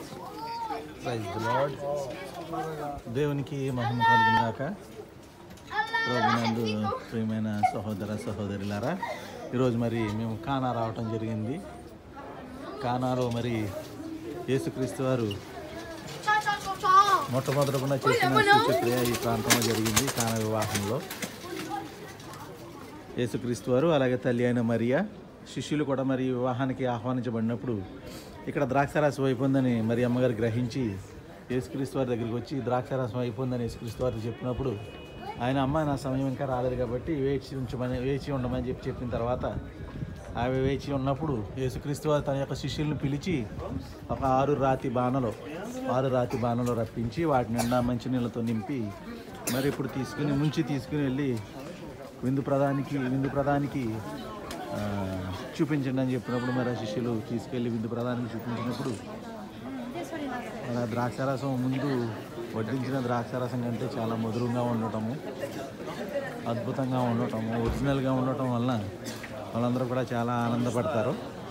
Praise the lord దేవునికి మహిమ కలుగును గాక ప్రభునందు ప్రియమైన సహోదర సహోదరులారా ఈరోజు మరి మేము కానా రావటం జరిగింది కానాలో మరి యేసుక్రీస్తు వారు మొట్టమొదటిగా చేసిన సూచక్రియ ఈ ప్రాంతంలో జరిగింది కానా వివాహంలో యేసుక్రీస్తు వారు అలాగే తల్లి అయిన మరియా శిష్యులు కూడా మరి వివాహానికి ఆహ్వానించబడినప్పుడు ఇక్కడ ద్రాక్షారసం అయిపోయిందని మరి అమ్మగారు గ్రహించి యేసుక్రీస్తు వారి దగ్గరికి వచ్చి ద్రాక్షారసం అయిపోయిందని యేసుక్రీస్తు వారికి చెప్పినప్పుడు ఆయన అమ్మ నా సమయం ఇంకా రాలేదు కాబట్టి వేచి ఉంచమని వేచి ఉండమని చెప్పి చెప్పిన తర్వాత ఆమె వేచి ఉన్నప్పుడు యేసుక్రీస్తు వారు తన యొక్క శిష్యులను పిలిచి ఒక ఆరు రాతి బాణలో ఆరు రాతి బాణలో రప్పించి వాటి నిండా మంచినీళ్ళతో నింపి మరి ఇప్పుడు తీసుకుని ముంచి తీసుకుని వెళ్ళి విందు ప్రధానికి విందు ప్రధానికి ఆ, చూపించండి అని చెప్పినప్పుడు మరి ఆ శిష్యులు తీసుకెళ్ళి విందు ప్రధానికి చూపించినప్పుడు మరి ఆ ద్రాక్షారసం ముందు వడ్డించిన ద్రాక్షారసం కంటే చాలా మధురంగా ఉండటము అద్భుతంగా ఉండటము ఒరిజినల్గా ఉండటం వలన వాళ్ళందరూ కూడా చాలా ఆనందపడతారు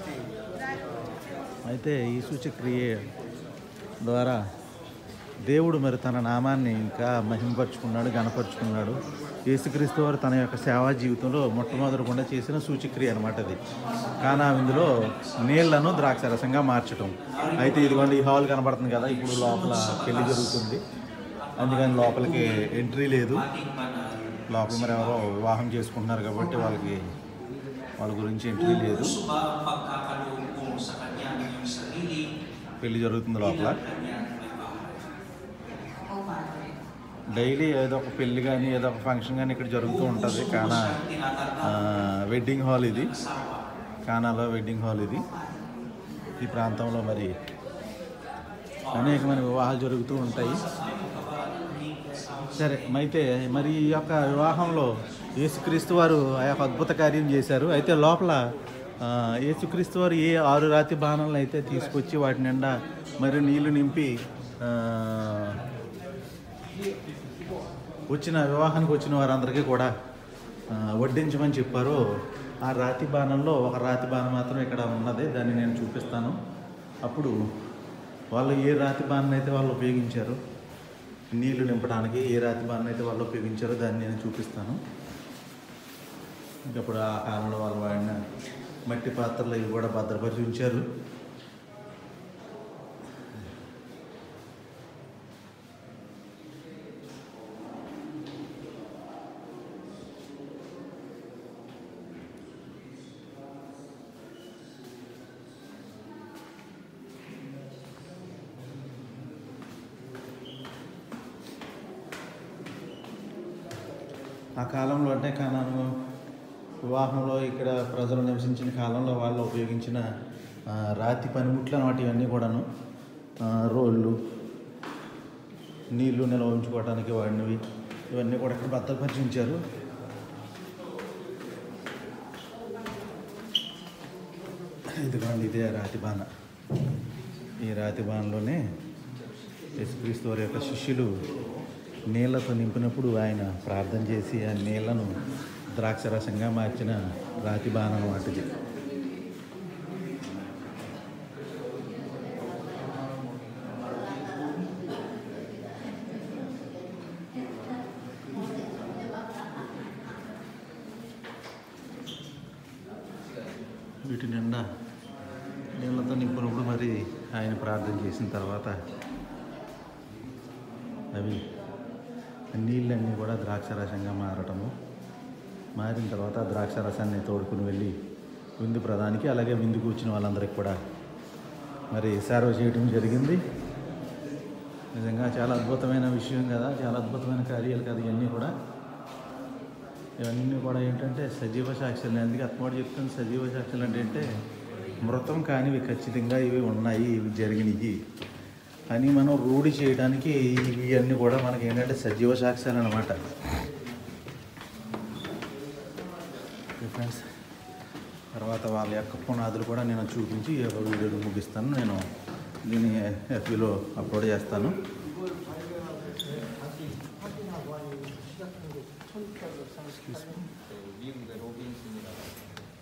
అయితే ఈ సూచక్రియ ద్వారా దేవుడు మరి తన నామాన్ని ఇంకా మహిమపరుచుకున్నాడు గణపరుచుకున్నాడు యేసుక్రీస్తు వారు తన యొక్క సేవా జీవితంలో మొట్టమొదటికుండా చేసిన సూచక్రియ అనమాట అది కానా ఇందులో నీళ్లను ద్రాక్షరసంగా మార్చటం అయితే ఇదిగోండి ఈ హాల్ కనబడుతుంది కదా ఇప్పుడు లోపల పెళ్లి జరుగుతుంది అందుకని లోపలికి ఎంట్రీ లేదు లోపల మరి ఎవరో వివాహం చేసుకుంటున్నారు కాబట్టి వాళ్ళకి వాళ్ళ గురించి ఎంట్రీ లేదు Subang pagkakaloob mo sa kanya ng iyong sarili, పెళ్లి జరుగుతుంది లోపల kanya డైలీ ఏదో ఒక పెళ్లి కానీ ఏదో ఒక ఫంక్షన్ కానీ ఇక్కడ జరుగుతూ ఉంటుంది కానా ఆ, వెడ్డింగ్ హాల్ ఇది కానాలో వెడ్డింగ్ హాల్ ఇది ఈ ప్రాంతంలో మరి అనేకమైన వివాహాలు జరుగుతూ ఉంటాయి సరే అయితే మరి ఈ యొక్క వివాహంలో యేసుక్రీస్తు వారు ఆ యొక్క అద్భుత కార్యం చేశారు అయితే లోపల ఆ, యేసుక్రీస్తు వారు ఏ ఆరు రాతి బాణాలను అయితే తీసుకొచ్చి వాటి నిండా మరి నీళ్లు నింపి ఆ, వచ్చిన వివాహానికి వచ్చిన వారందరికీ కూడా ఆ, వడ్డించమని చెప్పారు ఆ రాతి బాణంలో ఒక రాతి బాణం మాత్రం ఇక్కడ ఉన్నది దాన్ని నేను చూపిస్తాను అప్పుడు వాళ్ళు ఏ రాతి బాణం అయితే వాళ్ళు ఉపయోగించారు నీళ్లు నింపడానికి ఏ రాతి బాణం అయితే వాళ్ళు ఉపయోగించారో దాన్ని నేను చూపిస్తాను ఇంకప్పుడు ఆ కాలంలో వాళ్ళు వాడిన మట్టి పాత్రలు ఇవి కూడా భద్రపరిచి ఉంచారు ఆ కాలంలో అంటే కానాను వివాహంలో ఇక్కడ ప్రజలు నివసించిన కాలంలో వాళ్ళు ఉపయోగించిన ఆ, రాతి పనిముట్లు అన్నమాట ఇవన్నీ కూడాను ఆ, రోళ్ళు నీళ్లు నిల్వ ఉంచుకోవడానికి వాడినవి ఇవన్నీ కూడా ఇక్కడ భద్రపరిచి ఉంచారు ఇదిగోండి ఇదే రాతి బాణ ఈ రాతి బాణలోనే యేసుక్రీస్తు వారి యొక్క శిష్యులు నీళ్లతో నింపినప్పుడు ఆయన ప్రార్థన చేసి ఆ నీళ్లను ద్రాక్షరసంగా మార్చిన రాతి బాణం వాటిది వీటి నిండా నీళ్ళతో నింపినప్పుడు మరి ఆయన ప్రార్థన చేసిన తర్వాత అవి నీళ్ళన్నీ కూడా ద్రాక్షరసంగా మారటము మారిన తర్వాత ఆ ద్రాక్షరసాన్ని తోడుకుని వెళ్ళి విందు ప్రధానికి అలాగే విందు కూర్చున్న వాళ్ళందరికీ కూడా మరి సర్వ్ చేయడం జరిగింది నిజంగా చాలా అద్భుతమైన విషయం కదా చాలా అద్భుతమైన కార్యాలు కదా ఇవన్నీ కూడా ఇవన్నీ కూడా ఏంటంటే సజీవ సాక్ష్యాలు అందుకే అత్తమాడు చెప్తుంది సజీవ సాక్ష్యాలు అంటే ఏంటంటే మృతం కానివి ఖచ్చితంగా ఇవి ఉన్నాయి ఇవి జరిగినవి అని మనం రూఢి చేయడానికి ఇవి అన్నీ కూడా మనకి ఏంటంటే సజీవ సాక్ష్యాలు అనమాట ఫ్రెండ్స్ తర్వాత వాళ్ళ యొక్క పునాదులు కూడా నేను చూపించి ఈ యొక్క వీడియోలు ముగిస్తాను నేను దీన్ని ఎఫ్బీలో అప్లోడ్ చేస్తాను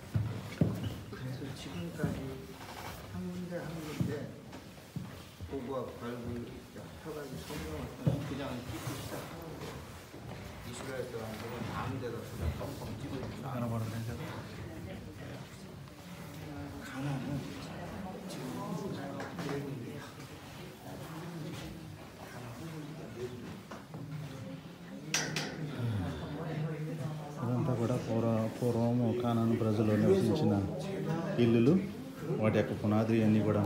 그래서 지금까지 한 군데 한 군데 보고 말과 발굴 여러 가지 성경을 그냥 찍고 시작하는 거예요. 이스라엘 사람들은 아무 데나 그냥 뻥뻥 찍어 있지 않아. కనబడుతుంది కదా 가나는 지금 내리는데 ఇదంతా కూడా పూర్వ పూర్వం కానాను ప్రజలు నివసించిన ఇల్లులు వాటి యొక్క పునాది అన్నీ కూడా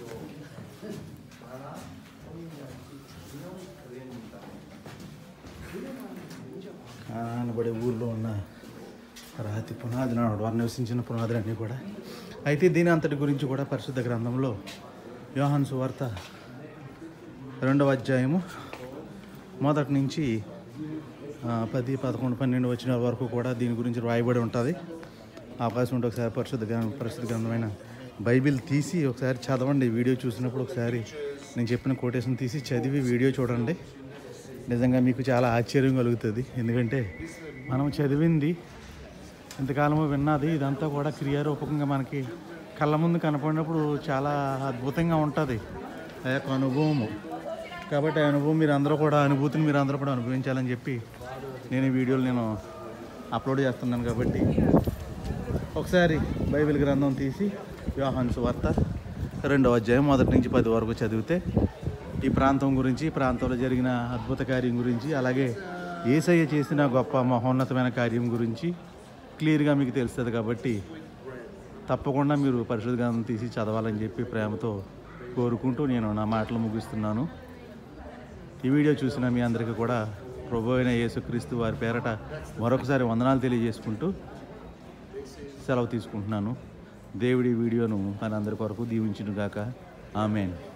కానానబడే ఊళ్ళో ఉన్న రాతి పునాది నాడు వారు నివసించిన పునాదులన్నీ కూడా అయితే దీని అంతటి గురించి కూడా పరిశుద్ధ గ్రంథంలో యోహాను సువార్త రెండవ అధ్యాయము మొదటి నుంచి ఆ, పది పదకొండు పన్నెండు వచ్చిన వరకు కూడా దీని గురించి రాయబడి ఉంటుంది అవకాశం ఉంటే ఒకసారి పరిశుద్ధ గ్రంథం పరిశుద్ధ గ్రంథమైన బైబిల్ తీసి ఒకసారి చదవండి వీడియో చూసినప్పుడు ఒకసారి నేను చెప్పిన కోటేషన్ తీసి చదివి వీడియో చూడండి నిజంగా మీకు చాలా ఆశ్చర్యం కలుగుతుంది ఎందుకంటే మనం చదివింది ఇంతకాలము విన్నది ఇదంతా కూడా క్రియారూపకంగా మనకి కళ్ళ ముందు కనపడినప్పుడు చాలా అద్భుతంగా ఉంటుంది ఆ యొక్క అనుభవము కాబట్టి ఆ అనుభవం మీరు అందరూ కూడా అనుభూతిని మీరు అందరూ కూడా అనుభవించాలని చెప్పి నేను ఈ వీడియోలు నేను అప్లోడ్ చేస్తున్నాను కాబట్టి ఒకసారి బైబిల్ గ్రంథం తీసి యోహాను సువార్త రెండవ అధ్యాయం మొదటి నుంచి పది వరకు చదివితే ఈ ప్రాంతం గురించి ఈ ప్రాంతంలో జరిగిన అద్భుత కార్యం గురించి అలాగే ఏసయ్య చేసిన గొప్ప మహోన్నతమైన కార్యం గురించి క్లియర్గా మీకు తెలుస్తుంది కాబట్టి తప్పకుండా మీరు పరిశుద్ధ గ్రంథం తీసి చదవాలని చెప్పి ప్రేమతో కోరుకుంటూ నేను నా మాటలు ముగిస్తున్నాను ఈ వీడియో చూసిన మీ అందరికీ కూడా ప్రభు అయిన యేసుక్రీస్తు వారి పేరట మరొకసారి వందనాలు తెలియజేసుకుంటూ సెలవు తీసుకుంటున్నాను దేవుడి వీడియోను మన అందరి కొరకు దీవించునుగాక ఆమెన్